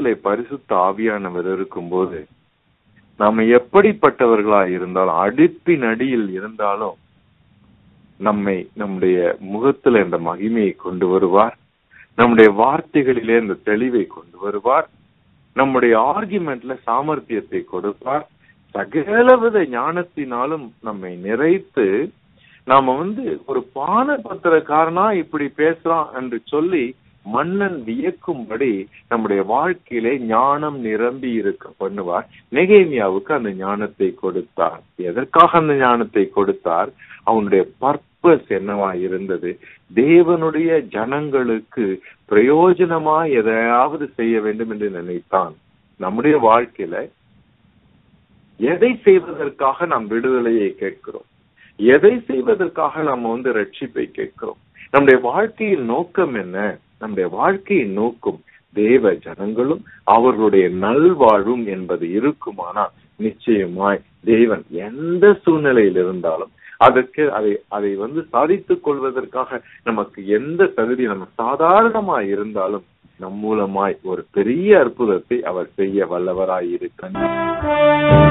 உள்ளத்திலே பரிசுத்த ஆவியானவர் இருக்கும்போது நாம எப்படிப்பட்டவர்களா இருந்தாலும் அடுப்பின் அடியில் இருந்தாலும் நம்மை நம்முடைய முகத்துல இந்த மகிமையை கொண்டு வருவார் நம்முடைய வார்த்தைகளிலே இந்த தெளிவை கொண்டு வருவார் நம்முடைய ஆர்குமெண்ட்ல சாமர்த்தியத்தை கொடுப்பார் சகலவித ஞானத்தினாலும் நம்மை நிறைத்து நாம வந்து ஒரு பான பத்திரக்காரனா இப்படி பேசுறான் என்று சொல்லி மன்னன் வியக்கும்படி நம்முடைய வாழ்க்கையிலே ஞானம் நிரம்பி இருக்க பண்ணுவார் நெகேமியாவுக்கு அந்த ஞானத்தை கொடுத்தார் எதற்காக அந்த ஞானத்தை கொடுத்தார் அவனுடைய பர்பஸ் என்னவா இருந்தது தேவனுடைய ஜனங்களுக்கு பிரயோஜனமா எதையாவது செய்ய வேண்டும் என்று நினைத்தான் நம்முடைய வாழ்க்கையில எதை செய்வதற்காக நாம் விடுதலையை கேட்கிறோம் எதை செய்வதற்காக நாம் வந்து ரட்சிப்பை கேட்கிறோம் நம்முடைய வாழ்க்கையின் நோக்கம் என்ன நம்முடைய வாழ்க்கையின் நோக்கம் தேவ ஜனங்களும் அவர்களுடைய நல்வாழ்வும் என்பது இருக்குமானால் நிச்சயமாய் தேவன் எந்த சூழ்நிலையில் இருந்தாலும் அதற்கு அதை அதை வந்து சாதித்துக் கொள்வதற்காக நமக்கு எந்த தகுதி நம்ம சாதாரணமா இருந்தாலும் நம் மூலமாய் ஒரு பெரிய அற்புதத்தை அவர் செய்ய வல்லவராய் இருக்க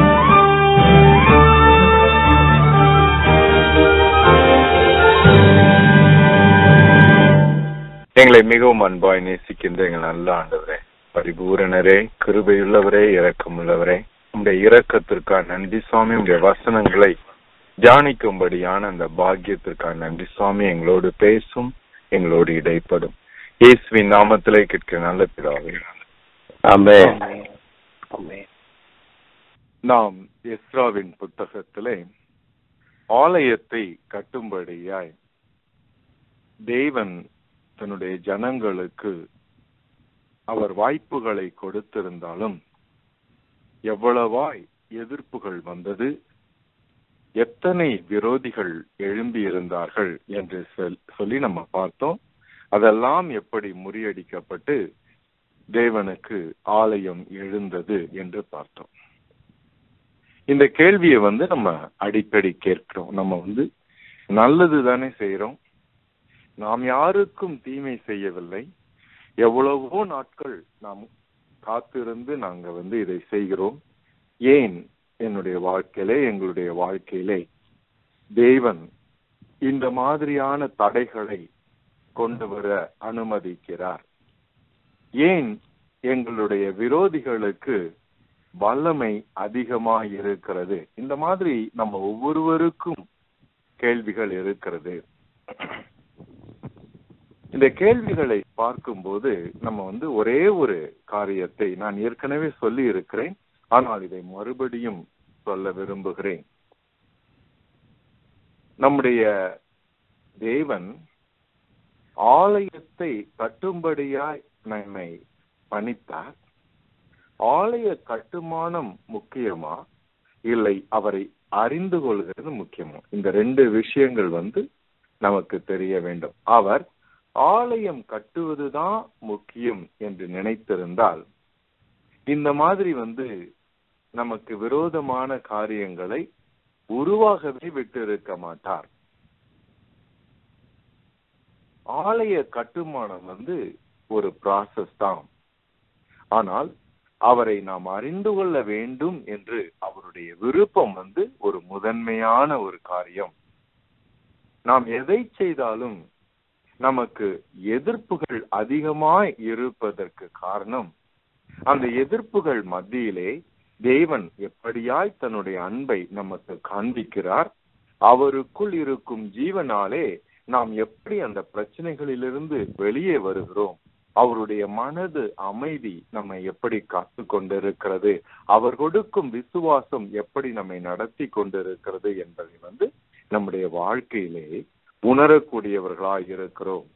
எங்களை மிகவும் அன்பாய் நேசிக்கின்ற எங்கள் நல்ல ஆண்டவரே பரிபூரணரே கிருபையுள்ளவரே இரக்கமுள்ளவரே உங்களுடைய இரக்கத்திற்கான நன்றி சுவாமி உங்களுடைய வசனங்களை தியானிக்கும்படியான அந்த பாக்கியத்திற்கான நன்றி சுவாமி எங்களோடு பேசும் எங்களோடு இடைப்படும் இயேசுவின் நாமத்திலே கேட்கிற நல்ல பிதாவே ஆமென் நாம் எஸ்ராவின் புத்தகத்திலே ஆலயத்தை கட்டும்படியாய் தேவன் தன்னுடைய ஜனங்களுக்கு அவர் வாய்ப்புகளை கொடுத்திருந்தாலும் எவ்வளவாய் எதிர்ப்புகள் வந்தது எத்தனை விரோதிகள் எழும்பி இருந்தார்கள் என்று சொல்லி நம்ம பார்த்தோம் அதெல்லாம் எப்படி முறியடிக்கப்பட்டு தேவனுக்கு ஆலயம் எழுந்தது என்று பார்த்தோம் இந்த கேள்வியை வந்து நம்ம அடிக்கடி கேட்கிறோம் நம்ம வந்து நல்லது தானே செய்யறோம் நாம் யாருக்கும் தீமை செய்யவில்லை எவ்வளவோ நாட்கள் நாம் காத்திருந்து நாங்க வந்து இதை செய்கிறோம் ஏன் என்னுடைய வாழ்க்கையிலே எங்களுடைய வாழ்க்கையிலே தேவன் இந்த மாதிரியான தடைகளை கொண்டு வர அனுமதிக்கிறார் ஏன் எங்களுடைய விரோதிகளுக்கு வல்லமை அதிகமாக இருக்கிறது இந்த மாதிரி நம்ம ஒவ்வொருவருக்கும் கேள்விகள் இருக்கிறது இந்த கேள்விகளை பார்க்கும்போது நம்ம வந்து ஒரே ஒரு காரியத்தை நான் ஏற்கனவே சொல்லி இருக்கிறேன் ஆனால் இதை மறுபடியும் சொல்ல விரும்புகிறேன் நம்முடைய தேவன் ஆலயத்தை கட்டும்படியாய் நம்மை பணித்தார் ஆலய கட்டுமானம் முக்கியமா இல்லை அவரை அறிந்து கொள்கிறது முக்கியமா இந்த ரெண்டு விஷயங்கள் வந்து நமக்கு தெரிய வேண்டும் அவர் ஆலயம் கட்டுவதுதான் முக்கியம் என்று நினைத்திருந்தால் இந்த மாதிரி வந்து நமக்கு விரோதமான காரியங்களை உருவாகவே விட்டு இருக்க மாட்டார் ஆலய கட்டுமானம் வந்து ஒரு ப்ராசஸ் தான் ஆனால் அவரை நாம் அறிந்து கொள்ள வேண்டும் என்று அவருடைய விருப்பம் வந்து ஒரு முதன்மையான ஒரு காரியம் நாம் எதை செய்தாலும் நமக்கு எதிர்ப்புகள் அதிகமாய் இருப்பதற்கு காரணம் அந்த எதிர்ப்புகள் மத்தியிலே தேவன் எப்படியாய் தன்னுடைய அன்பை நமக்கு காண்பிக்கிறார் அவருக்குள் இருக்கும் ஜீவனாலே நாம் எப்படி அந்த பிரச்சனைகளிலிருந்து வெளியே வருகிறோம் அவருடைய மனது அமைதி நம்மை எப்படி காத்து கொண்டிருக்கிறது அவர் கொடுக்கும் விசுவாசம் எப்படி நம்மை நடத்தி கொண்டிருக்கிறது என்பதை வந்து நம்முடைய வாழ்க்கையிலே உணரக்கூடியவர்களாய் இருக்கிறோம்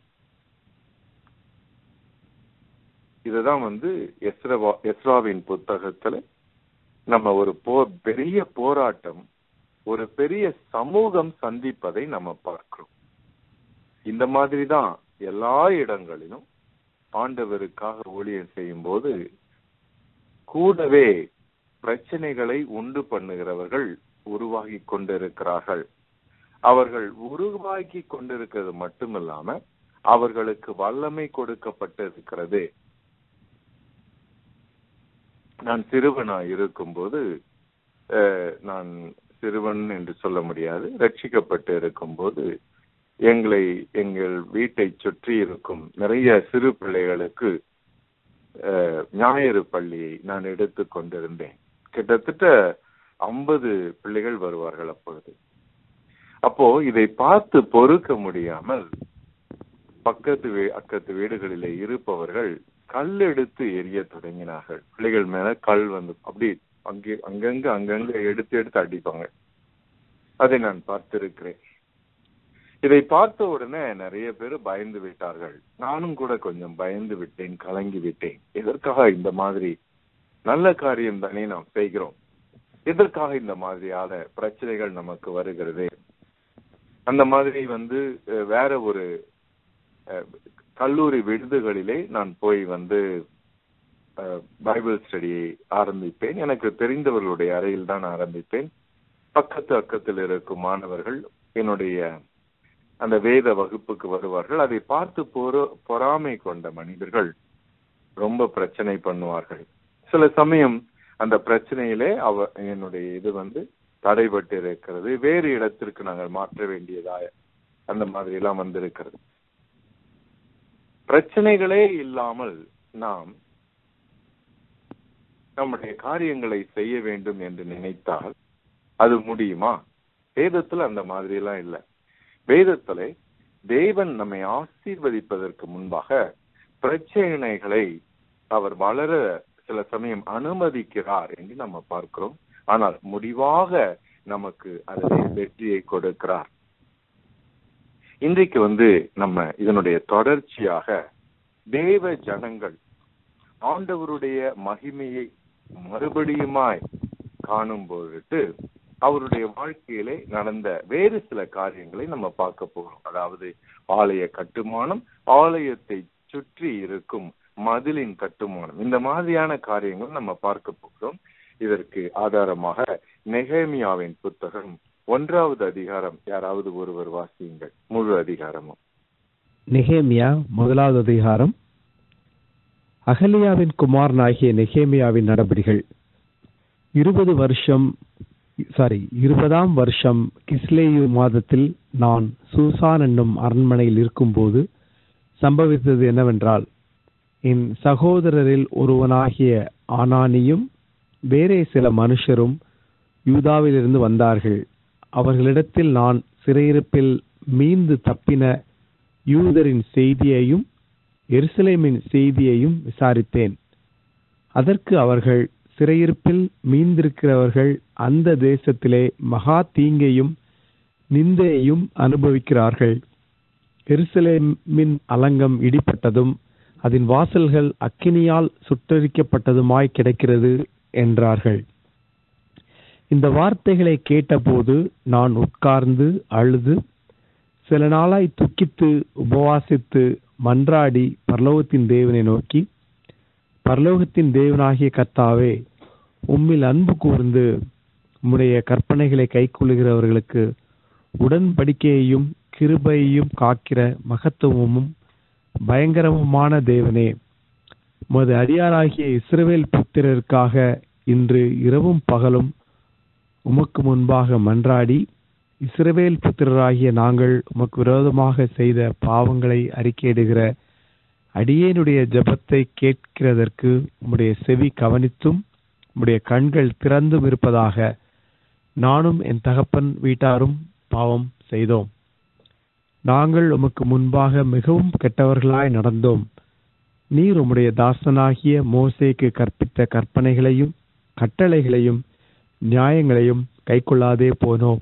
இதுதான் வந்து எஸ்ரவா எஸ்ராவின் புத்தகத்துல நம்ம ஒரு போ பெரிய போராட்டம் ஒரு பெரிய சமூகம் சந்திப்பதை நம்ம பார்க்கிறோம் இந்த மாதிரி தான் எல்லா இடங்களிலும் ஆண்டவருக்காக ஊழியர் செய்யும் போது கூடவே பிரச்சனைகளை உண்டு பண்ணுகிறவர்கள் உருவாகி கொண்டிருக்கிறார்கள் அவர்கள் உருவாக்கி கொண்டிருக்கிறது மட்டுமில்லாம அவர்களுக்கு வல்லமை கொடுக்கப்பட்டிருக்கிறது நான் சிறுவனாய் இருக்கும்போது அஹ், நான் சிறுவன் என்று சொல்ல முடியாது ரட்சிக்கப்பட்டு இருக்கும்போது எங்களை எங்கள் வீட்டை சுற்றி இருக்கும் நிறைய சிறு பிள்ளைகளுக்கு அஹ், ஞாயிறு பள்ளியை நான் எடுத்துக் கொண்டிருந்தேன் கிட்டத்தட்ட ஐம்பது பிள்ளைகள் வருவார்கள் அப்பொழுது அப்போ இதை பார்த்து பொறுக்க முடியாமல் பக்கத்து வீ அக்கத்து வீடுகளிலே இருப்பவர்கள் கல் எடுத்து எரிய தொடங்கினார்கள் பிள்ளைகள் மேல கல் வந்து அப்படி அங்கே அங்கங்க அங்கங்க எடுத்து எடுத்து அடிப்பாங்க அதை நான் பார்த்திருக்கிறேன் இதை பார்த்த உடனே நிறைய பேர் பயந்து விட்டார்கள் நானும் கூட கொஞ்சம் பயந்து விட்டேன் கலங்கி விட்டேன் எதற்காக இந்த மாதிரி நல்ல காரியம் தானே நாம் செய்கிறோம் எதற்காக இந்த மாதிரியான பிரச்சனைகள் நமக்கு வருகிறது அந்த மாதிரி வந்து அஹ், வேற ஒரு அஹ், கல்லூரி விடுதிகளிலே நான் போய் வந்து அஹ், பைபிள் ஸ்டடியை ஆரம்பிப்பேன் எனக்கு தெரிந்தவர்களுடைய அறையில் தான் ஆரம்பிப்பேன் பக்கத்து அக்கத்தில் இருக்கும் மாணவர்கள் என்னுடைய அந்த வேத வகுப்புக்கு வருவார்கள் அதை பார்த்து பொறு பொறாமை கொண்ட மனிதர்கள் ரொம்ப பிரச்சனை பண்ணுவார்கள் சில சமயம் அந்த பிரச்சனையிலே அவ என்னுடைய இது வந்து தடைபட்டு இருக்கிறது வேறு இடத்திற்கு நாங்கள் மாற்ற வேண்டியதாய அந்த மாதிரி எல்லாம் வந்திருக்கிறது பிரச்சனைகளே இல்லாமல் நாம் நம்முடைய காரியங்களை செய்ய வேண்டும் என்று நினைத்தால் அது முடியுமா வேதத்துல அந்த மாதிரி எல்லாம் இல்ல வேதத்துல தேவன் நம்மை ஆசீர்வதிப்பதற்கு முன்பாக பிரச்சனைகளை அவர் வளர சில சமயம் அனுமதிக்கிறார் என்று நம்ம பார்க்கிறோம் ஆனால் முடிவாக நமக்கு அதில் வெற்றியை கொடுக்கிறார் இன்றைக்கு வந்து நம்ம இதனுடைய தொடர்ச்சியாக தேவ ஜனங்கள் ஆண்டவருடைய மகிமையை மறுபடியுமாய் காணும் பொழுது அவருடைய வாழ்க்கையிலே நடந்த வேறு சில காரியங்களை நம்ம பார்க்க போகிறோம் அதாவது ஆலய கட்டுமானம் ஆலயத்தை சுற்றி இருக்கும் மதிலின் கட்டுமானம் இந்த மாதிரியான காரியங்கள் நம்ம பார்க்க போகிறோம் இதற்கு ஆதாரமாக நெகேமியாவின் புத்தகம் ஒன்றாவது அதிகாரம் யாராவது ஒருவர் வாசியுங்கள் முழு அதிகாரமும் நெகேமியா முதலாவது அதிகாரம் அகலியாவின் குமாரனாகிய நெகேமியாவின் நடபடிகள் இருபது வருஷம் சாரி இருபதாம் வருஷம் கிஸ்லேயு மாதத்தில் நான் சூசான் என்னும் அரண்மனையில் இருக்கும்போது சம்பவித்தது என்னவென்றால் என் சகோதரரில் ஒருவனாகிய ஆனானியும் வேறே சில மனுஷரும் யூதாவிலிருந்து வந்தார்கள் அவர்களிடத்தில் நான் சிறையிருப்பில் மீந்து தப்பின யூதரின் செய்தியையும் எருசலேமின் செய்தியையும் விசாரித்தேன் அதற்கு அவர்கள் சிறையிருப்பில் மீந்திருக்கிறவர்கள் அந்த தேசத்திலே மகா தீங்கையும் நிந்தையையும் அனுபவிக்கிறார்கள் எருசலேமின் அலங்கம் இடிப்பட்டதும் அதன் வாசல்கள் அக்கினியால் சுட்டரிக்கப்பட்டதுமாய் கிடக்கிறது என்றார்கள் இந்த வார்த்தைகளை கேட்டபோது நான் உட்கார்ந்து அழுது சில நாளாய் துக்கித்து உபவாசித்து மன்றாடி பரலோகத்தின் தேவனை நோக்கி பரலோகத்தின் தேவனாகிய கர்த்தாவே உம்மில் அன்பு கூர்ந்து உம்முடைய கற்பனைகளை கைக்கொள்ளுகிறவர்களுக்கு உடன்படிக்கையையும் கிருபையையும் காக்கிற மகத்துவமும் பயங்கரமுமான தேவனே உமது அடியாராகிய இஸ்ரவேல் புத்திரருக்காக இன்று இரவும் பகலும் உமக்கு முன்பாக மன்றாடி இஸ்ரவேல் புத்திரராகிய நாங்கள் உமக்கு விரோதமாக செய்த பாவங்களை அறிக்கையிடுகிற அடியேனுடைய ஜெபத்தை கேட்கிறதற்கு உம்முடைய செவி கவனித்தும் உம்முடைய கண்கள் திறந்தும் இருப்பதாக நானும் என் தகப்பன் வீட்டாரும் பாவம் செய்தோம் நாங்கள் உமக்கு முன்பாக மிகவும் கெட்டவர்களாய் நடந்தோம் நீர் உம்முடைய தாசனாகிய மோசேக்கு கற்பித்த கற்பனைகளையும் கட்டளைகளையும் நியாயங்களையும் கைக்கொள்ளாதே போனோம்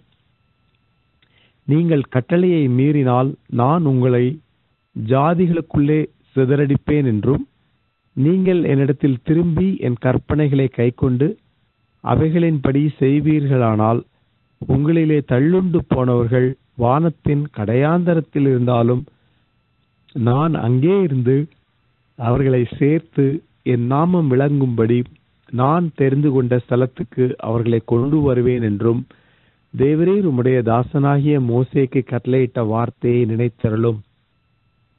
நீங்கள் கட்டளையை மீறினால் நான் உங்களை ஜாதிகளுக்குள்ளே சிதறடிப்பேன் என்றும் நீங்கள் என்னிடத்தில் திரும்பி என் கற்பனைகளை கைக்கொண்டு அவைகளின்படி செய்வீர்களானால் உங்களிலே தள்ளுண்டு போனவர்கள் வானத்தின் கடையாந்தரத்தில் இருந்தாலும் நான் அங்கே இருந்து அவர்களை சேர்த்து என் நாமம் விளங்கும்படி நான் தெரிந்து கொண்ட ஸ்தலத்துக்கு அவர்களை கொண்டு வருவேன் என்றும் தேவரீர் உம்முடைய தாசனாகிய மோசேக்கு கட்டளையிட்ட வார்த்தையை நினைத்தருளும்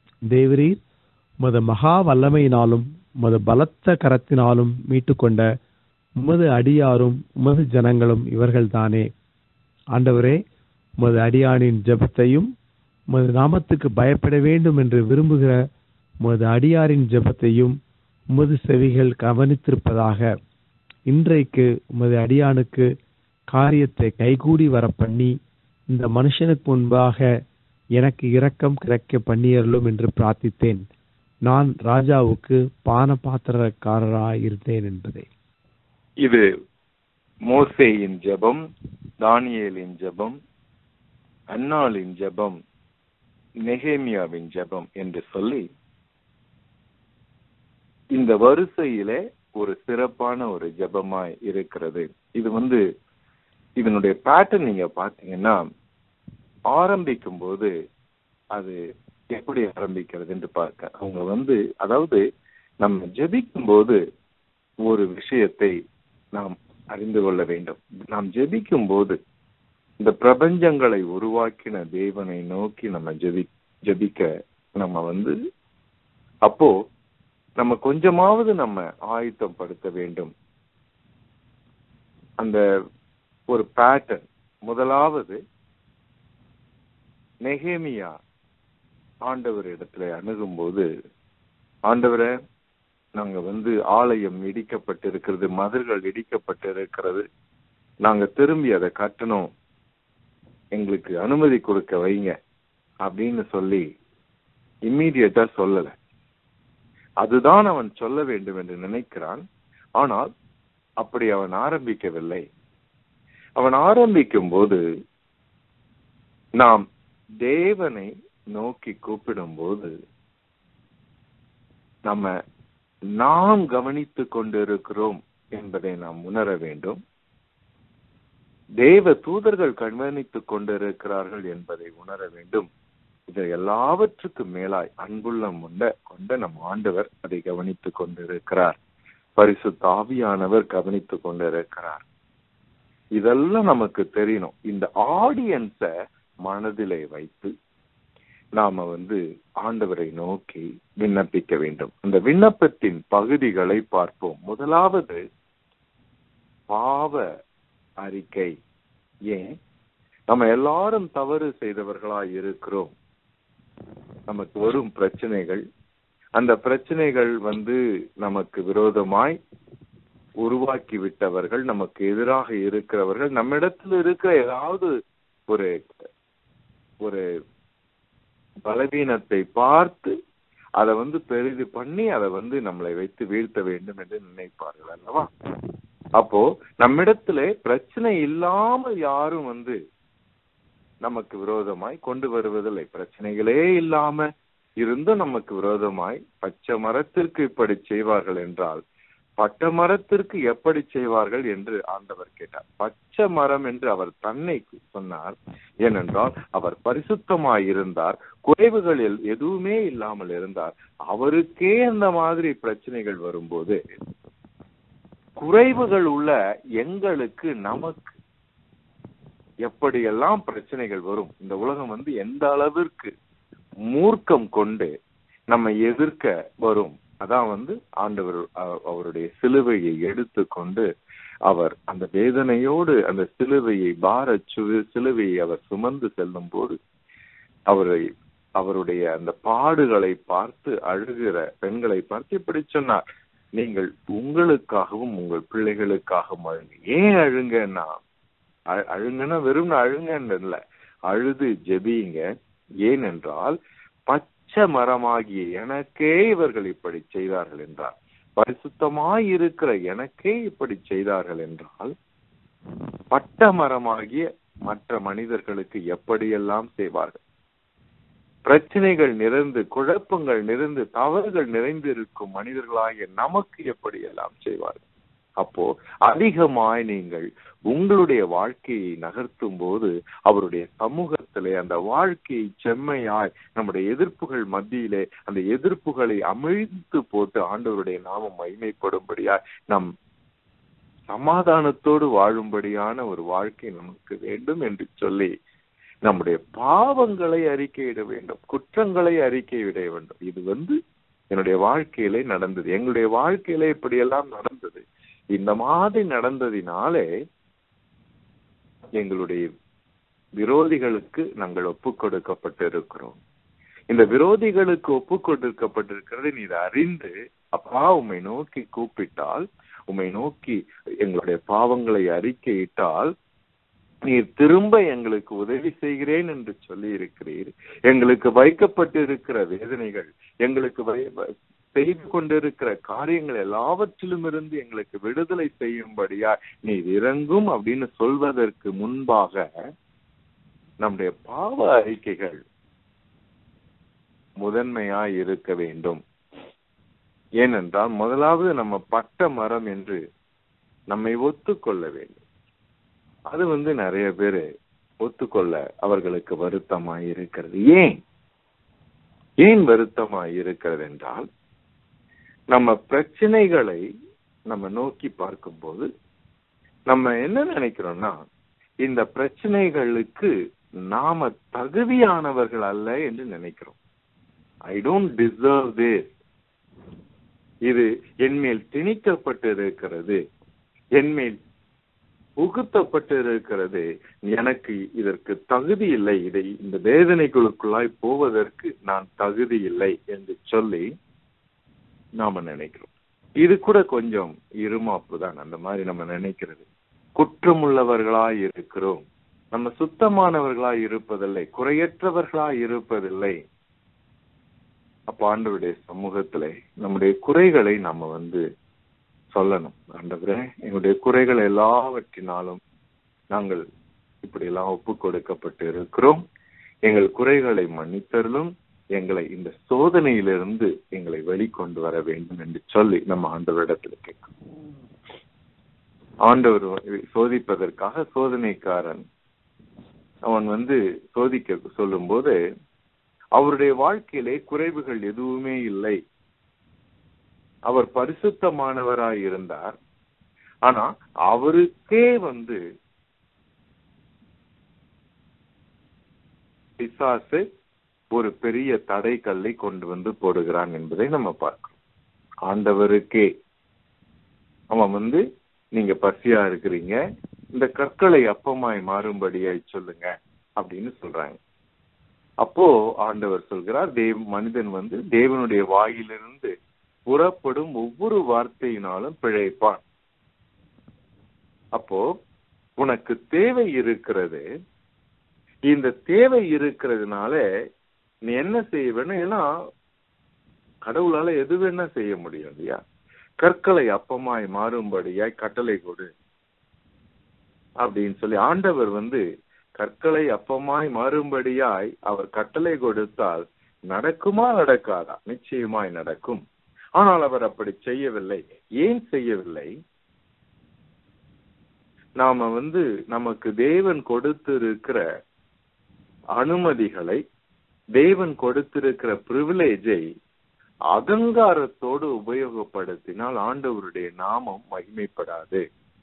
தேவரீர் உமது மகா வல்லமையினாலும் உமது பலத்த கரத்தினாலும் மீட்டுக்கொண்ட உமது அடியாரும் உமது ஜனங்களும் இவர்கள்தானே ஆண்டவரே உமது அடியானின் ஜெபத்தையும் உமது நாமத்துக்கு பயப்பட வேண்டும் என்று விரும்புகிற உமது அடியாரின் ஜெபத்தையும் உமது செவிகள் கவனித்திருப்பதாக இன்றைக்கு உமது அடியானுக்கு காரியத்தை கைகூடி வர பண்ணி இந்த மனுஷனுக்கு முன்பாக எனக்கு இரக்கம் கிடைக்க பண்ணியருளும் என்று பிரார்த்தித்தேன் நான் ராஜாவுக்கு பான பாத்திரக்காரராய் இருந்தேன் என்பதே இது மோசேயின் ஜெபம் தானியேலின் ஜெபம் அன்னாளின் ஜெபம் நெகேமியாவின் ஜெபம் என்று சொல்லி இந்த வரிசையிலே ஒரு சிறப்பான ஒரு ஜெபமாய் இருக்கிறது இது வந்து இதனுடைய பேட்டர்ன் நீங்க பாத்தீங்கன்னா ஆரம்பிக்கும் போது அது எப்படி ஆரம்பிக்கிறது என்று பார்க்க அவங்க வந்து அதாவது நம்ம ஜெபிக்கும் போது ஒரு விஷயத்தை நாம் அறிந்து கொள்ள வேண்டும் நாம் ஜெபிக்கும் போது இந்த பிரபஞ்சங்களை உருவாக்கின தேவனை நோக்கி நம்ம ஜெபி ஜெபிக்க நம்ம வந்து அப்போ நம்ம கொஞ்சமாவது நம்ம ஆயத்தம் படுத்த வேண்டும் அந்த ஒரு பேட்டர்ன் முதலாவது நெகேமியா ஆண்டவர் இடத்துல அணுகும்போது ஆண்டவரை நாங்க வந்து ஆலயம் இடிக்கப்பட்டிருக்கிறது மதில்கள் இடிக்கப்பட்டிருக்கிறது நாங்க திரும்பி அதை கட்டணும் எங்களுக்கு அனுமதி கொடுக்க வைங்க அப்படின்னு சொல்லி இம்மீடியட்டா சொல்லல அதுதான் அவன் சொல்ல வேண்டும் என்று நினைக்கிறான் ஆனால் அப்படி அவன் ஆரம்பிக்கவில்லை அவன் ஆரம்பிக்கும் போது நாம் தேவனை நோக்கி கூப்பிடும்போது நம்ம நாம் கவனித்துக் கொண்டிருக்கிறோம் என்பதை நாம் உணர வேண்டும் தேவ தூதர்கள் கவனித்துக் கொண்டிருக்கிறார்கள் என்பதை உணர வேண்டும் இதை எல்லாவற்றுக்கும் மேலாய் அன்புள்ளம் உண்ட கொண்ட நம் ஆண்டவர் அதை கவனித்துக் கொண்டிருக்கிறார் பரிசுத்த ஆவியானவர் கவனித்துக் கொண்டிருக்கிறார் இதெல்லாம் நமக்கு தெரியணும் இந்த ஆடியன்ஸ மனதிலே வைத்து நாம வந்து ஆண்டவரை நோக்கி விண்ணப்பிக்க வேண்டும் அந்த விண்ணப்பத்தின் பகுதிகளை பார்ப்போம் முதலாவது பாவ அறிக்கை ஏன் நம்ம எல்லாரும் தவறு செய்தவர்களாய் இருக்கிறோம் நமக்கு வரும் பிரச்சனைகள் அந்த பிரச்சனைகள் வந்து நமக்கு விரோதமாய் உருவாக்கி விட்டவர்கள் நமக்கு எதிராக இருக்கிறவர்கள் நம்மிடத்தில் இருக்கிற ஏதாவது ஒரு ஒரு பலவீனத்தை பார்த்து அதை வந்து பெரிது பண்ணி அதை வந்து நம்மளை வைத்து வீழ்த்த வேண்டும் என்று நினைப்பார்கள் அல்லவா அப்போ நம்மிடத்துல பிரச்சனை இல்லாமல் யாரும் வந்து நமக்கு விரோதமாய் கொண்டு வருவதில்லை பிரச்சனைகளே இல்லாம இருந்தும் நமக்கு விரோதமாய் பச்சை மரத்திற்கு இப்படி செய்வார்கள் என்றால் பட்ட மரத்திற்கு எப்படி செய்வார்கள் என்று ஆண்டவர் கேட்டார் பச்சை மரம் என்று அவர் தன்னை சொன்னார் ஏனென்றால் அவர் பரிசுத்தமாய் இருந்தார் குறைவுகளில் எதுவுமே இல்லாமல் இருந்தார் அவருக்கே அந்த மாதிரி பிரச்சனைகள் வரும்போது குறைவுகள் உள்ள எங்களுக்கு நமக்கு எப்படியெல்லாம் பிரச்சனைகள் வரும் இந்த உலகம் வந்து எந்த அளவிற்கு மூர்க்கம் கொண்டு நம்ம எதிர்க்க வரும் அதான் வந்து ஆண்டவர் அவருடைய சிலுவையை எடுத்துக்கொண்டு அவர் அந்த வேதனையோடு அந்த சிலுவையை பார சிலுவையை அவர் சுமந்து செல்லும் போது அவரை அவருடைய அந்த பாடுகளை பார்த்து அழுகிற பெண்களை பார்த்து இப்படி சொன்னார் நீங்கள் உங்களுக்காகவும் உங்கள் பிள்ளைகளுக்காகவும் அழுங்க ஏன் அழுங்கன்னா அழுங்கன்னா வெறும் அழுங்கன்னு இல்ல அழுது ஜெபிங்க ஏனென்றால் பச்சை மரமாகிய எனக்கே இவர்கள் இப்படி செய்தார்கள் என்றார் பரிசுத்தமாய் இருக்கிற எனக்கே இப்படி செய்தார்கள் என்றால் பட்ட மரமாகிய மற்ற மனிதர்களுக்கு எப்படியெல்லாம் செய்வார்கள் பிரச்சனைகள் நிறைந்து குழப்பங்கள் நிறைந்து தவறுகள் நிறைந்திருக்கும் மனிதர்களாகிய நமக்கு எப்படி எல்லாம் செய்வார்கள் அப்போ அதிகமாய் நீங்கள் உங்களுடைய வாழ்க்கையை நகர்த்தும் போது அவருடைய சமூகத்திலே அந்த வாழ்க்கையை செம்மையாய் நம்முடைய எதிர்ப்புகள் மத்தியிலே அந்த எதிர்ப்புகளை அமிழ்த்து போட்டு ஆண்டவருடைய நாமம் மகிமைப்படும்படியாய் நம் சமாதானத்தோடு வாழும்படியான ஒரு வாழ்க்கை நமக்கு வேண்டும் என்று சொல்லி நம்முடைய பாவங்களை அறிக்கையிட வேண்டும் குற்றங்களை அறிக்கையிட வேண்டும் இது வந்து என்னுடைய வாழ்க்கையிலே நடந்தது எங்களுடைய வாழ்க்கையில இப்படியெல்லாம் நடந்தது இந்த மாதிரி நடந்ததினாலே எங்களுடைய விரோதிகளுக்கு நாங்கள் ஒப்புக் கொடுக்கப்பட்டிருக்கிறோம் இந்த விரோதிகளுக்கு ஒப்புக் கொடுக்கப்பட்டிருக்கிறது நீர் அறிந்து அப்பா உம்மை நோக்கி கூப்பிட்டால் உம்மை நோக்கி எங்களுடைய பாவங்களை அறிக்கையிட்டால் நீர் திரும்ப எங்களுக்கு உதவி செய்கிறேன் என்று சொல்லி இருக்கிறீர் எங்களுக்கு வைக்கப்பட்டிருக்கிற வேதனைகள் எங்களுக்கு வை- செய்து கொண்டிருக்கிற காரியங்கள் எல்லாவற்றிலும் இருந்து எங்களுக்கு விடுதலை செய்யும்படியா நீர் இறங்கும் அப்படின்னு சொல்வதற்கு முன்பாக நம்முடைய பாவ அறிக்கைகள் முதன்மையாய் இருக்க வேண்டும் ஏனென்றால் முதலாவது நம்ம பட்ட மரம் என்று நம்மை ஒத்துக்கொள்ள வேண்டும் அது வந்து நிறைய பேரு ஒத்துக்கொள்ள அவர்களுக்கு வருத்தமாய் இருக்கிறது ஏன் ஏன் வருத்தமாய் இருக்கிறது என்றால் நம்ம பிரச்சனைகளை நம்ம நோக்கி பார்க்கும்போது நம்ம என்ன நினைக்கிறோம்னா இந்த பிரச்சனைகளுக்கு நாம தகுதியானவர்கள் அல்ல என்று நினைக்கிறோம் ஐ டோன்ட் டிசர்வ் திஸ் இது என்மேல் திணிக்கப்பட்டிருக்கிறது என்மேல் புகுத்தப்பட்டிருக்கிறது எனக்கு இதற்கு தகுதி இல்லை இதை இந்த வேதனைகளுக்குள்ளாய் போவதற்கு நான் தகுதி இல்லை என்று சொல்லி நாம நினைக்கிறோம் இது கூட கொஞ்சம் இருமாப்பு தான் அந்த மாதிரி நம்ம நினைக்கிறது குற்றமுள்ளவர்களாய் இருக்கிறோம் நம்ம சுத்தமானவர்களாய் இருப்பதில்லை குறையற்றவர்களாய் இருப்பதில்லை அப்ப ஆண்டவருடைய சமூகத்துல நம்முடைய குறைகளை நம்ம வந்து சொல்லணும் ஆண்டவரே எங்களுடைய குறைகள் எல்லாவற்றினாலும் நாங்கள் இப்படி எல்லாம் ஒப்பு கொடுக்கப்பட்டு இருக்கிறோம் எங்கள் குறைகளை மன்னித்தருளும் எங்களை இந்த சோதனையிலிருந்து எங்களை வெளிக்கொண்டு வர வேண்டும் என்று சொல்லி நம்ம ஆண்டவரிடத்துல கேட்கிறோம் ஆண்டவர் சோதிப்பதற்காக சோதனைக்காரன் அவன் வந்து சோதிக்க சொல்லும்போது அவருடைய வாழ்க்கையிலே குறைவுகள் எதுவுமே இல்லை அவர் பரிசுத்தமானவராய் இருந்தார் ஆனா அவருக்கே வந்து பிசாசு ஒரு பெரிய தடை கல்லை கொண்டு வந்து போடுகிறான் என்பதை நம்ம பார்க்கிறோம் ஆண்டவருக்கே அவன் வந்து நீங்க பசியா இருக்கிறீங்க இந்த கற்களை அப்பமாய் மாறும்படியாய் சொல்லுங்க அப்படின்னு சொல்றாங்க அப்போ ஆண்டவர் சொல்கிறார் தேவ் மனிதன் வந்து தேவனுடைய வாயிலிருந்து புறப்படும் ஒவ்வொரு வார்த்தையினாலும் பிழைப்பான் அப்போ உனக்கு தேவை இருக்கிறது இந்த தேவை இருக்கிறதுனால நீ என்ன செய்ய வேணும் ஏன்னா கடவுளால எது வேணா செய்ய முடியும் இல்லையா கற்களை அப்பமாய் மாறும்படியாய் கட்டளை கொடு அப்படின்னு சொல்லி ஆண்டவர் வந்து கற்களை அப்பமாய் மாறும்படியாய் அவர் கட்டளை கொடுத்தால் நடக்குமா நடக்காதா நிச்சயமாய் நடக்கும் ஆனால் அவர் அப்படி செய்யவில்லை ஏன் செய்யவில்லை நாம வந்து நமக்கு தேவன் கொடுத்திருக்கிற அனுமதிகளை தேவன் கொடுத்திருக்கிற பிரிவிலேஜை அகங்காரத்தோடு உபயோகப்படுத்தினால் ஆண்டவருடைய நாமம் மகிமைப்படாது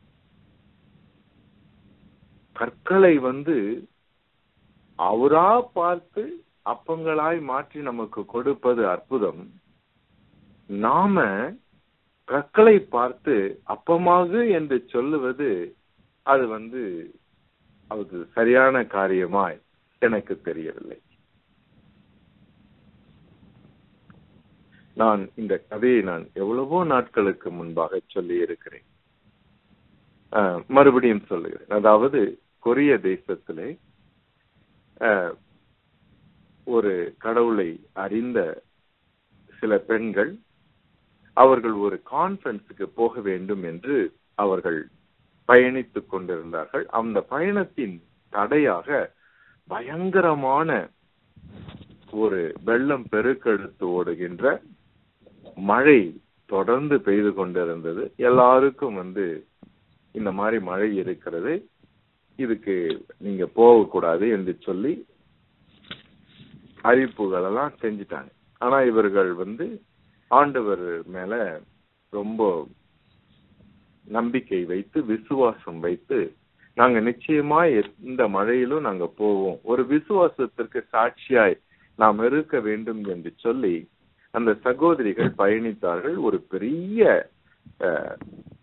கற்களை வந்து அவரா பார்த்து அப்பங்களாய் மாற்றி நமக்கு கொடுப்பது அற்புதம் நாம கற்களை பார்த்து அப்பமாகு என்று சொல்லுவது அது வந்து அது சரியான காரியமாய் எனக்கு தெரியவில்லை நான் இந்த கதையை நான் எவ்வளவோ நாட்களுக்கு முன்பாக சொல்லி இருக்கிறேன் மறுபடியும் சொல்லுகிறேன் அதாவது கொரிய தேசத்திலே ஒரு கடவுளை அறிந்த சில பெண்கள் அவர்கள் ஒரு கான்பரன்ஸுக்கு போக வேண்டும் என்று அவர்கள் பயணித்துக் கொண்டிருந்தார்கள் அந்த பயணத்தின் தடையாக பயங்கரமான ஒரு வெள்ளம் பெருக்கெடுத்து ஓடுகின்ற மழை தொடர்ந்து பெய்து கொண்டிருந்தது எல்லாருக்கும் வந்து இந்த மாதிரி மழை இருக்கிறது இதுக்கு நீங்க போகக்கூடாது என்று சொல்லி அறிவிப்புகள் எல்லாம் செஞ்சுட்டாங்க ஆனா இவர்கள் வந்து ஆண்டவர் மேல ரொம்ப நம்பிக்கை வைத்து விசுவாசம் வைத்து நாங்க நிச்சயமா எந்த மழையிலும் நாங்க போவோம் ஒரு விசுவாசத்திற்கு சாட்சியாய் நாம் இருக்க வேண்டும் என்று சொல்லி அந்த சகோதரிகள் பயணித்தார்கள் ஒரு பெரிய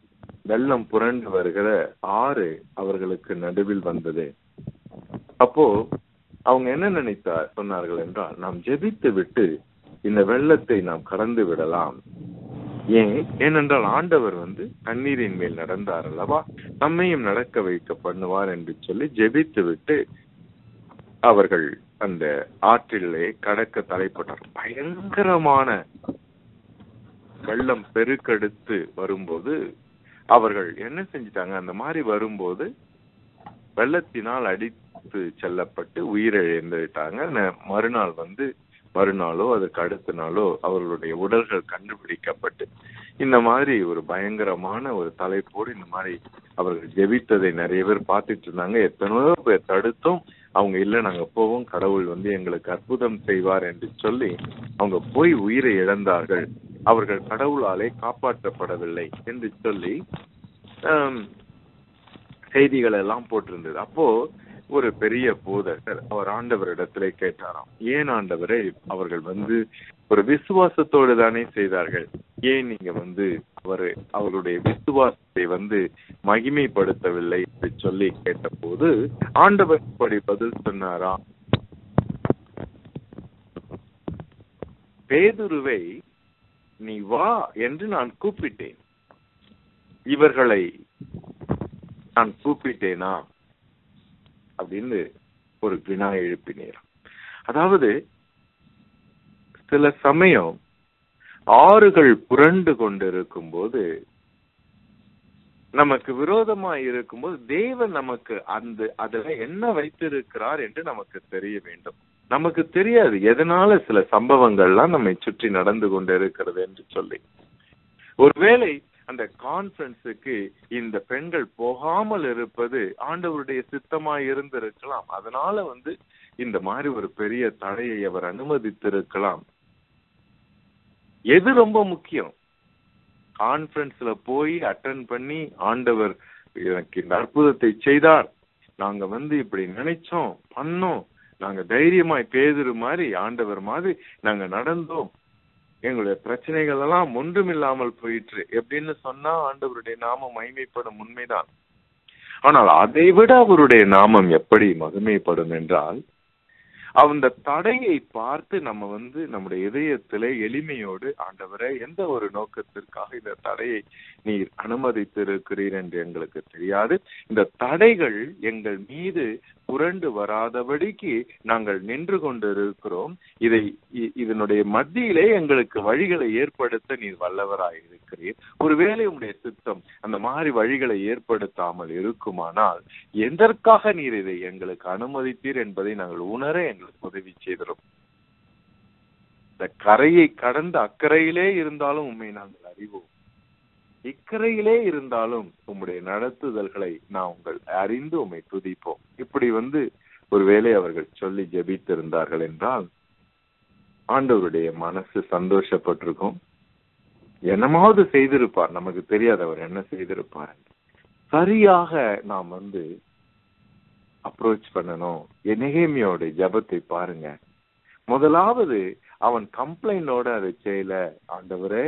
வெள்ளம் புரண்டு வருகிற ஆறு அவர்களுக்கு நடுவில் வந்தது அப்போ அவங்க என்ன நினைத்தார் சொன்னார்கள் என்றால் நாம் ஜெபித்து விட்டு இந்த வெள்ளத்தை நாம் கடந்து விடலாம் ஏன் ஏனென்றால் ஆண்டவர் வந்து தண்ணீரின் மேல் நடந்தார் அல்லவா நம்மையும் நடக்க வைக்க பண்ணுவார் என்று சொல்லி ஜெபித்து விட்டு அவர்கள் அந்த ஆற்றிலே கடக்க தலைப்பட்டார் பயங்கரமான வெள்ளம் பெருக்கெடுத்து வரும்போது அவர்கள் என்ன செஞ்சிட்டாங்க அந்த மாதிரி வரும்போது வெள்ளத்தினால் அடித்து செல்லப்பட்டு உயிரிழந்து விட்டாங்க ந- மறுநாள் வந்து மறுநாளோ அதுக்கு அடுத்த நாளோ அவர்களுடைய உடல்கள் கண்டுபிடிக்கப்பட்டு இந்த மாதிரி ஒரு பயங்கரமான ஒரு தலைப்போடு இந்த மாதிரி அவர்கள் ஜெபித்ததை நிறைய பேர் பார்த்துட்டு இருந்தாங்க எத்தனையோ பேர் தடுத்தும் அவங்க இல்ல நாங்க போவோம் கடவுள் வந்து எங்களுக்கு அற்புதம் செய்வார் என்று சொல்லி அவங்க போய் உயிரை இழந்தார்கள் அவர்கள் கடவுளாலே காப்பாற்றப்படவில்லை என்று சொல்லி ஆம், செய்திகள் எல்லாம் போட்டிருந்தது அப்போ ஒரு பெரிய போதகர் அவர் ஆண்டவரிடத்திலே கேட்டாராம் ஏன் ஆண்டவரே அவர்கள் வந்து ஒரு விசுவாசத்தோடு தானே செய்தார்கள் ஏன் நீங்க வந்து அவர் அவருடைய விசுவாசத்தை வந்து மகிமைப்படுத்தவில்லை என்று சொல்லி கேட்டபோது ஆண்டவர் இப்படி பதில் சொன்னாராம் பேதுருவை நீ வா என்று நான் கூப்பிட்டேன் இவர்களை நான் கூப்பிட்டேனா அப்படின்னு ஒரு வினா எழுப்பினீர் அதாவது சில சமயம் ஆறுகள் புரண்டு கொண்டிருக்கும் போது நமக்கு விரோதமா இருக்கும்போது தேவன் நமக்கு அந்த அதுல என்ன வைத்திருக்கிறார் என்று நமக்கு தெரிய வேண்டும் நமக்கு தெரியாது எதனால சில சம்பவங்கள்லாம் நம்மை சுற்றி நடந்து கொண்டு இருக்கிறது என்று சொல்லி ஒருவேளை அந்த கான்ஃபரன்ஸுக்கு இந்த பெண்கள் போகாமல் இருப்பது ஆண்டவருடைய சித்தமாய் இருந்திருக்கலாம் அதனால வந்து இந்த மாதிரி ஒரு பெரிய தடையை அவர் அனுமதித்திருக்கலாம் எது ரொம்ப முக்கியம் கான்ஃபரன்ஸ்ல போய் அட்டன் பண்ணி ஆண்டவர் எனக்கு இந்த அற்புதத்தை செய்தார் நாங்க வந்து இப்படி நினைச்சோம் பண்ணோம் நாங்க தைரியமாய் பேதுரு மாதிரி ஆண்டவர் மாதிரி நாங்க நடந்தோம் எங்களுடைய பிரச்சனைகள் எல்லாம் ஒன்றுமில்லாமல் போயிற்று எப்படின்னு சொன்னா ஆண்டவருடைய நாமம் மகிமைப்படும் உண்மைதான் ஆனால் அதை விட அவருடைய நாமம் எப்படி மகிமைப்படும் என்றால் அந்த தடையை பார்த்து நம்ம வந்து நம்முடைய இதயத்திலே எளிமையோடு ஆண்டவரே எந்த ஒரு நோக்கத்திற்காக இந்த தடையை நீர் அனுமதித்திருக்கிறீர் என்று எங்களுக்கு தெரியாது இந்த தடைகள் எங்கள் மீது புரண்டு வராதபடிக்கு நாங்கள் நின்று கொண்டிருக்கிறோம் இதை இ- இதனுடைய மத்தியிலே எங்களுக்கு வழிகளை ஏற்படுத்த நீர் வல்லவராய் இருக்கிறீர் ஒருவேளை உங்களுடைய சித்தம் அந்த மாதிரி வழிகளை ஏற்படுத்தாமல் இருக்குமானால் எதற்காக நீர் இதை எங்களுக்கு அனுமதித்தீர் என்பதை நாங்கள் உணர எங்களுக்கு உதவி செய்திரும் இந்த கரையை கடந்து அக்கறையிலே இருந்தாலும் உண்மை நாங்கள் அறிவோம் இக்கரையிலே இருந்தாலும் உம்முடைய நடத்துதல்களை நான் உங்கள் அறிந்து உம்மை துதிப்போம் இப்படி வந்து ஒருவேளை அவர்கள் சொல்லி ஜெபித்திருந்தார்கள் என்றால் ஆண்டவருடைய மனசு சந்தோஷப்பட்டிருக்கும் என்னமாவது செய்திருப்பார் நமக்கு தெரியாது அவர் என்ன செய்திருப்பார் என்று. சரியாக நாம் வந்து அப்ரோச் பண்ணணும் நெகேமியோட ஜெபத்தை பாருங்க முதலாவது அவன் கம்ப்ளைண்டோட அதை செய்யல ஆண்டவரே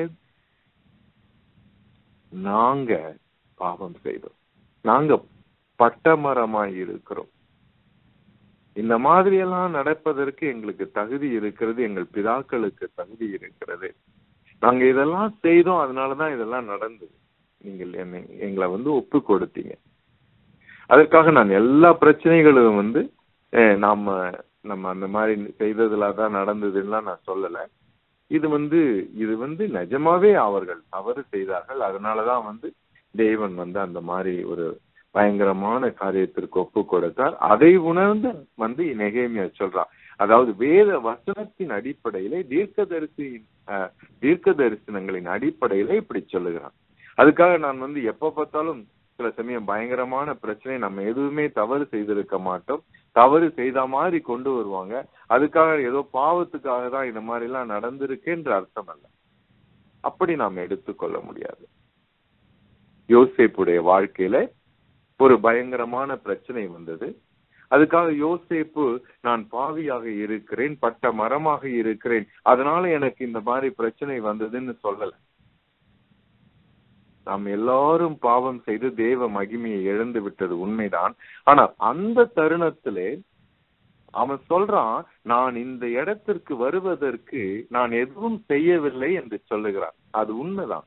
நாங்க பாவம் செய்தோம் நாங்க பட்டமரமாய் இருக்கிறோம் இந்த மாதிரி எல்லாம் நடப்பதற்கு எங்களுக்கு தகுதி இருக்கிறது எங்கள் பிதாக்களுக்கு தகுதி இருக்கிறது நாங்க இதெல்லாம் செய்தோம் அதனாலதான் இதெல்லாம் நடந்தது நீங்கள் என்னை எங்களை வந்து ஒப்பு கொடுத்தீங்க அதற்காக நான் எல்லா பிரச்சனைகளும் வந்து அஹ், நாம நம்ம அந்த மாதிரி செய்ததுல தான் நடந்ததுன்னா நான் சொல்லல இது வந்து இது வந்து நிஜமாவே அவர்கள் தவறு செய்தார்கள் அதனாலதான் வந்து தேவன் வந்து அந்த மாதிரி ஒரு பயங்கரமான காரியத்திற்கு ஒப்பு கொடுத்தார் அதை உணர்ந்து வந்து நெகேமியா சொல்றான் அதாவது வேத வசனத்தின் அடிப்படையிலே தீர்க்கதரிசியின் அஹ், தீர்க்க தரிசனங்களின் அடிப்படையில இப்படி சொல்லுகிறான் அதுக்காக நான் வந்து எப்ப பார்த்தாலும் சில சமயம் பயங்கரமான பிரச்சனை நம்ம எதுவுமே தவறு செய்திருக்க மாட்டோம் தவறு செய்த மாதிரி கொண்டு வருவாங்க அதுக்காக ஏதோ பாவத்துக்காக தான் இந்த மாதிரி எல்லாம் நடந்திருக்குன்ற அர்த்தம் அல்ல அப்படி நாம் எடுத்துக்கொள்ள முடியாது யோசேப்புடைய வாழ்க்கையில ஒரு பயங்கரமான பிரச்சனை வந்தது அதுக்காக யோசேப்பு நான் பாவியாக இருக்கிறேன் பட்ட மரமாக இருக்கிறேன் அதனால எனக்கு இந்த மாதிரி பிரச்சனை வந்ததுன்னு சொல்லல நாம் எல்லாரும் பாவம் செய்து தேவ மகிமையை இழந்து விட்டது உண்மைதான் ஆனால் அந்த தருணத்திலே அவன் சொல்றான் நான் இந்த இடத்திற்கு வருவதற்கு நான் எதுவும் செய்யவில்லை என்று சொல்லுகிறான் அது உண்மைதான்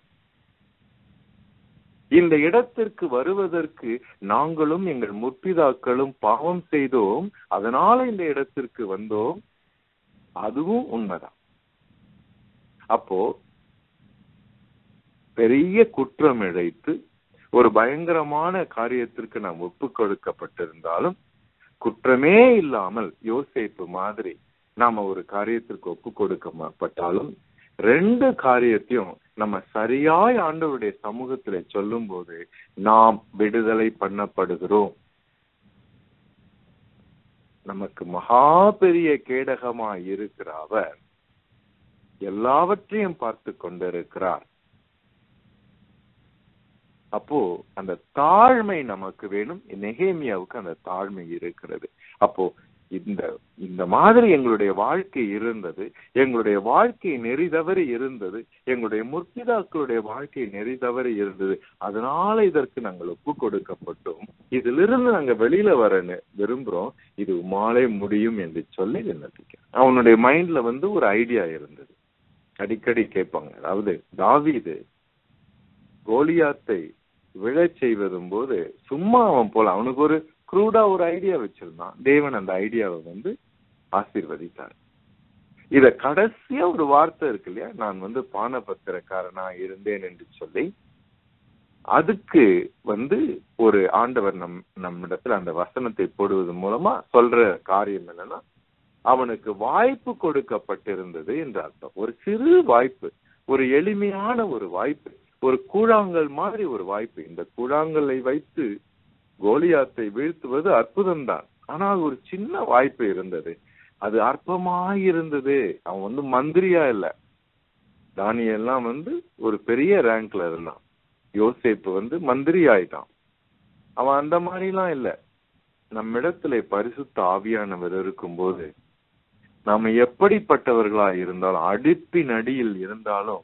இந்த இடத்திற்கு வருவதற்கு நாங்களும் எங்கள் முற்பிதாக்களும் பாவம் செய்தோம் அதனால இந்த இடத்திற்கு வந்தோம் அதுவும் உண்மைதான் அப்போ பெரிய குற்றம் இழைத்து ஒரு பயங்கரமான காரியத்திற்கு நாம் ஒப்பு கொடுக்கப்பட்டிருந்தாலும் குற்றமே இல்லாமல் யோசேப்பு மாதிரி நாம ஒரு காரியத்திற்கு ஒப்பு கொடுக்கப்பட்டாலும் ரெண்டு காரியத்தையும் நம்ம சரியாய் ஆண்டவருடைய சமூகத்துல சொல்லும் போது நாம் விடுதலை பண்ணப்படுகிறோம் நமக்கு மகா பெரிய கேடகமாய் இருக்கிற அவர் எல்லாவற்றையும் பார்த்து கொண்டிருக்கிறார் அப்போ அந்த தாழ்மை நமக்கு வேணும் நெகேமியாவுக்கு அந்த தாழ்மை இருக்கிறது அப்போ இந்த இந்த மாதிரி எங்களுடைய வாழ்க்கை இருந்தது எங்களுடைய வாழ்க்கை நெறி தவறி இருந்தது எங்களுடைய முற்பிதாக்களுடைய வாழ்க்கை நெறி தவறி இருந்தது அதனால இதற்கு நாங்கள் ஒப்பு கொடுக்கப்பட்டோம் இதிலிருந்து நாங்க வெளியில வர விரும்புறோம் இது உமாலே முடியும் என்று சொல்லி விண்ணப்பிக்கிறேன் அவனுடைய மைண்ட்ல வந்து ஒரு ஐடியா இருந்தது அடிக்கடி கேட்பாங்க அதாவது தாவீது கோலியாத்தை விழச் செய்வதும் போது சும்மா அவன் போல அவனுக்கு ஒரு குரூடா ஒரு ஐடியா வச்சிருந்தான் தேவன் அந்த ஐடியாவை வந்து ஆசீர்வதித்தார் இத கடைசியா ஒரு வார்த்தை இருக்கு இல்லையா நான் வந்து பானபத்திரக்காரனா இருந்தேன் என்று சொல்லி அதுக்கு வந்து ஒரு ஆண்டவர் நம் நம்மிடத்துல அந்த வசனத்தை போடுவது மூலமா சொல்ற காரியம் என்னன்னா அவனுக்கு வாய்ப்பு கொடுக்கப்பட்டிருந்தது என்று அர்த்தம் ஒரு சிறு வாய்ப்பு ஒரு எளிமையான ஒரு வாய்ப்பு ஒரு கூழாங்கல் மாதிரி ஒரு வாய்ப்பு இந்த கூழாங்கலை வைத்து கோலியாத்தை வீழ்த்துவது அற்புதம்தான் ஆனால் ஒரு சின்ன வாய்ப்பு இருந்தது அது அற்பமாய் இருந்தது அவன் வந்து மந்திரியா இல்ல தானியெல்லாம் வந்து ஒரு பெரிய ரேங்க்ல இருந்தான் யோசேப்பு வந்து மந்திரி ஆயிட்டான் அவன் அந்த மாதிரிலாம் இல்ல நம்மிடத்துல பரிசுத்த ஆவியானவர் இருக்கும்போது நாம எப்படிப்பட்டவர்களா இருந்தாலும் அடுப்பின் அடியில் இருந்தாலும்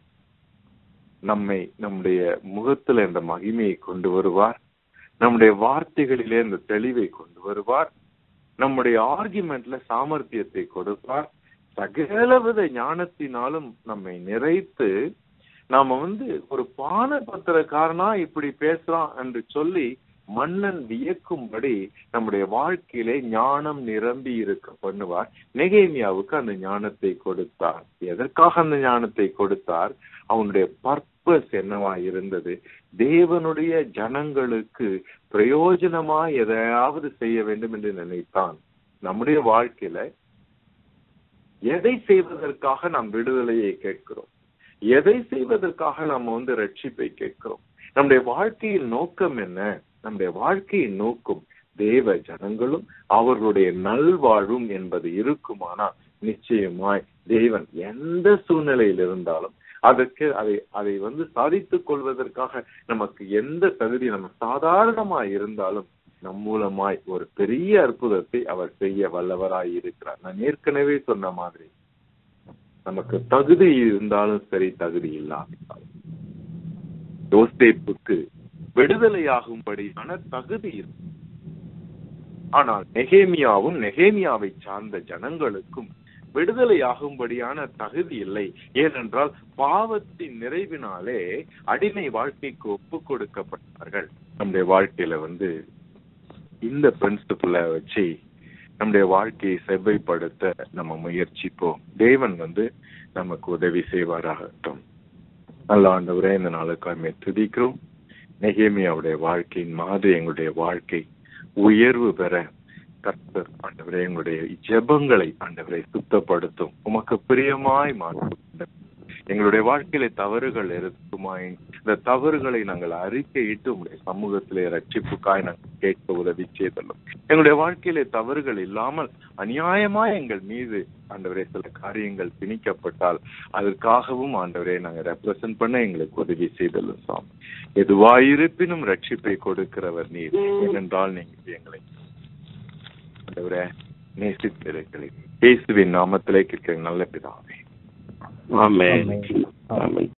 நம்மை நம்முடைய முகத்துல இந்த மகிமையை கொண்டு வருவார் நம்முடைய வார்த்தைகளிலே இந்த தெளிவை கொண்டு வருவார் நம்முடைய ஆர்குமெண்ட்ல சாமர்த்தியத்தை கொடுப்பார் சகலவித ஞானத்தினாலும் நம்மை நிறைத்து நாம வந்து ஒரு பான பத்திரக்காரனா இப்படி பேசுறான் என்று சொல்லி மன்னன் வியக்கும்படி நம்முடைய வாழ்க்கையிலே ஞானம் நிரம்பி இருக்க பண்ணுவார் நெகேமியாவுக்கு அந்த ஞானத்தை கொடுத்தார் எதற்காக அந்த ஞானத்தை கொடுத்தார் அவனுடைய பர்பஸ் என்னவா இருந்தது தேவனுடைய ஜனங்களுக்கு பிரயோஜனமா எதையாவது செய்ய வேண்டும் என்று நினைத்தான் நம்முடைய வாழ்க்கையில எதை செய்வதற்காக நாம் விடுதலையை கேட்கிறோம் எதை செய்வதற்காக நாம் வந்து ரட்சிப்பை கேட்கிறோம் நம்முடைய வாழ்க்கையின் நோக்கம் என்ன நம்முடைய வாழ்க்கையின் நோக்கம் தேவ ஜனங்களும் அவர்களுடைய நல்வாழ்வும் என்பது இருக்குமானா நிச்சயமாய் தேவன் எந்த சூழ்நிலையில் இருந்தாலும் அதற்கு அதை அதை வந்து சாதித்துக் கொள்வதற்காக நமக்கு எந்த தகுதி நம்ம சாதாரணமா இருந்தாலும் நம் மூலமாய் ஒரு பெரிய அற்புதத்தை அவர் செய்ய வல்லவராய் இருக்கிறார் நான் ஏற்கனவே சொன்ன மாதிரி நமக்கு தகுதி இருந்தாலும் சரி தகுதி இல்லாவிட்டாலும் யோசேப்புக்கு விடுதலையாகும்படியான தகுதி இருக்கு ஆனால் நெகேமியாவும் நெகேமியாவை சார்ந்த ஜனங்களுக்கும் விடுதலையாகும்படியான தகுதி இல்லை ஏனென்றால் பாவத்தின் நிறைவினாலே அடிமை வாழ்க்கைக்கு ஒப்பு கொடுக்கப்பட்டார்கள் நம்முடைய வாழ்க்கையில வந்து இந்த பிரின்சிபலை வச்சு நம்முடைய வாழ்க்கையை செவ்வைப்படுத்த நம்ம முயற்சிப்போம் தேவன் வந்து நமக்கு உதவி செய்வாராகட்டும் நல்ல ஆண்டவரே இந்த நாளுக்காக துதிக்கிறோம் நெகேமியாவுடைய வாழ்க்கையின் மாதிரி எங்களுடைய வாழ்க்கை உயர்வு பெற கர்த்தர் ஆண்டவரே எங்களுடைய ஜெபங்களை ஆண்டவரை சுத்தப்படுத்தும் உமக்கு பிரியமாய் மாற்றும் எங்களுடைய வாழ்க்கையில தவறுகள் இருக்குமாய் இந்த தவறுகளை நாங்கள் அறிக்கையிட்டு உங்களுடைய சமூகத்திலே ரட்சிப்புக்காய் நாங்கள் கேட்க உதவி செய்தலும் எங்களுடைய வாழ்க்கையிலே தவறுகள் இல்லாமல் அநியாயமா எங்கள் மீது ஆண்டவரே சில காரியங்கள் திணிக்கப்பட்டால் அதற்காகவும் ஆண்டவரே நாங்கள் ரெப்ரசன்ட் பண்ண எங்களுக்கு உதவி செய்தலும் சாமி எதுவாயிருப்பினும் ரட்சிப்பை கொடுக்கிறவர் நீர் ஏனென்றால் நீங்க எங்களை ஆண்டவரே நேசித்திருக்கிறேன் இயேசுவின் நாமத்திலே கேட்கிற நல்ல பிதாவே ஆமென் ஆமென்